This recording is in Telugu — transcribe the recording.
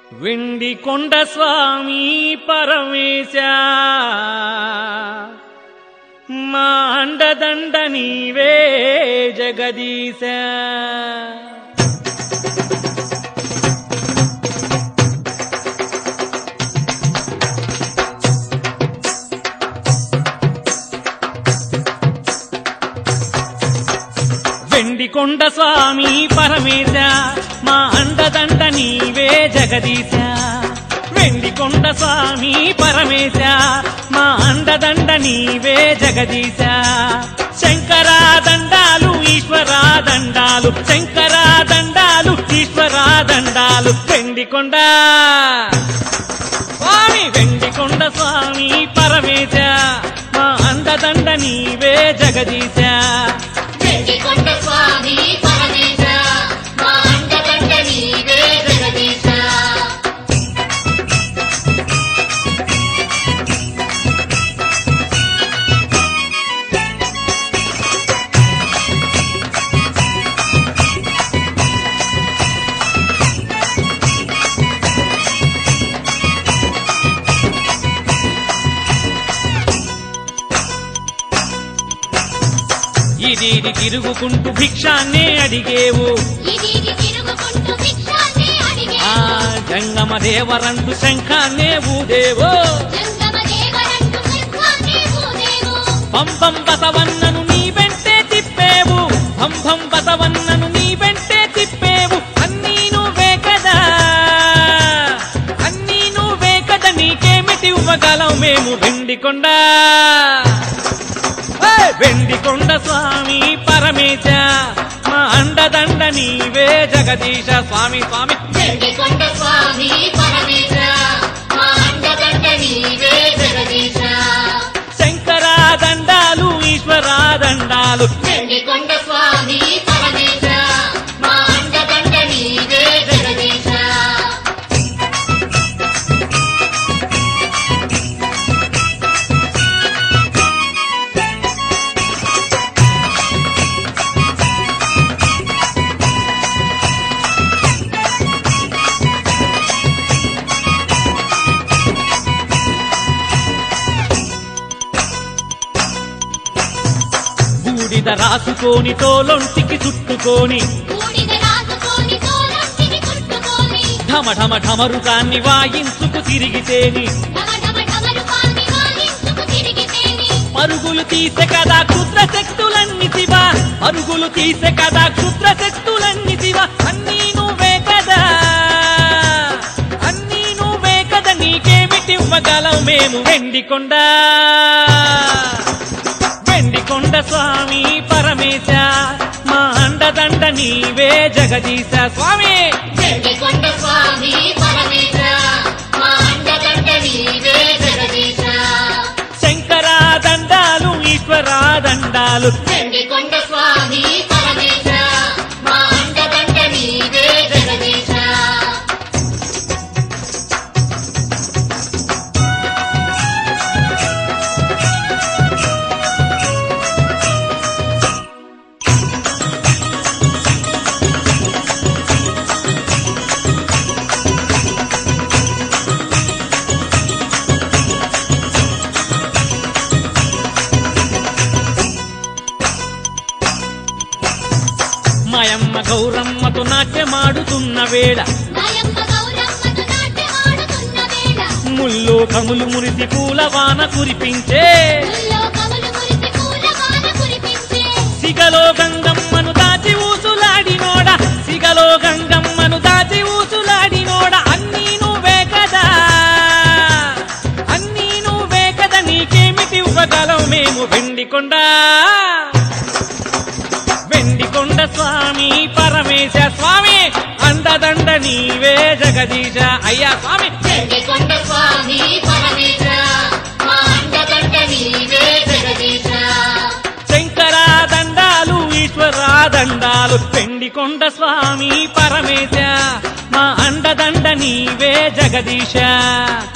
వెండి కొండ స్వామి పరమేశ మా అండదండ నీవే జగదీశ వెండి కొండ స్వామి పరమేశ మా అండదండ నీవే జగదీశ వెండి కొండ స్వామి పరమేశ మా అండదండ నీవే జగదీశ శంకరా దండాలు ఈశ్వరా దండాలు శంకరా దండాలు ఈశ్వరా దండాలు వెండి కొండ స్వామి వెండి కొండ స్వామి పరమేశ మా అండదండ నీవే జగదీశ వెండికొండ స్వామి పరమేశ మా అండదండ నీవే జగదీశ ఇది ఇది తిరుగుకుంటూ భిక్షాన్నే అడిగేవు ఇది ఇది తిరుగుకుంటూ భిక్షాన్ని అడిగే ఆ జంగమ దేవరంటు శంఖాన్నే ఊదేవో జంగమ దేవరంటు సింహాన్ని ఊదేవు పంపం బసవన్నను నీ వెంటే తిప్పేవు పంపం బసవన్నను నీ వెంటే తిప్పేవు అన్నీ నువ్వే కదా అన్నీ నువ్వే కదా నీకేమిటి ఇవ్వగలం మేము వెండికొండ ఏయ్! వెండికొండ స్వామి పరమేశ మా అండదండ నీవే జగదీశ స్వామి స్వామి వెండికొండ స్వామి పరమేశ మా అండదండ నీవే జగదీశ శంకరా దండాలు ఈశ్వరా దండాలు వెండికొండ స్వామి పరమేశ మా అండదండ నీవే జగదీశ బూడిద రాసుకొని తోలొంటికి చుట్టుకొని బూడిద రాసుకొని తోలొంటిని చుట్టుకొని ఢమ ఢమ ఢమరుకాన్ని వాయించుకు తిరిగితేని ఢమ ఢమ ఢమరుకాన్ని వాయించుకు తిరిగితేని పరుగులు తీసే కదా క్షుద్ర శక్తులన్నీ శివ పరుగులు తీసే కదా క్షుద్ర శక్తులన్నీ శివ అన్నీ నువ్వే కదా అన్నీ నువ్వే కదా నీకేమిటివ్వగలం మేము వెండికొండ వెండికొండ స్వామి పరమేశ మా అండదండ నీవే జగదీశ స్వామి వెండికొండ స్వామి పరమేశ మా అండదండ నీవే జగదీశ శంకరా దండాలు ఈశ్వరా దండాలు వెండికొండ స్వామి పరమేశ మా అండదండ నీవే జగదీశ మాయమ్మ గౌరమ్మతో నాట్యమాడుతున్న వేళ నాయమ్మ గౌరమ్మతో నాట్యమాడుతున్న వేళ ముల్లో కములు మురిసి పూల వాన కురిపించే ముల్లో కవులు మురిసి పూలవాన కురిపించే సిగలో గంగమ్మను దాచి ఊసులాడినోడ సిగలో గంగమ్మను దాచి ఊసులాడినోడ అన్నీ నువ్వే కదా అన్నీ నువ్వే కదా నీకేమిటి ఇవ్వగలం మేము వెండికొండ వెండికొండ స్వామి పరమేశ స్వామి అండదండ నీవే జగదీశ అయ్యా స్వామి వెండికొండ స్వామి పరమేశ మా అండదండ నీవే జగదీశ శంకరా దండాలు ఈశ్వరా దండాలు పెండికొండ స్వామి పరమేశ మా అండదండ నీవే జగదీశ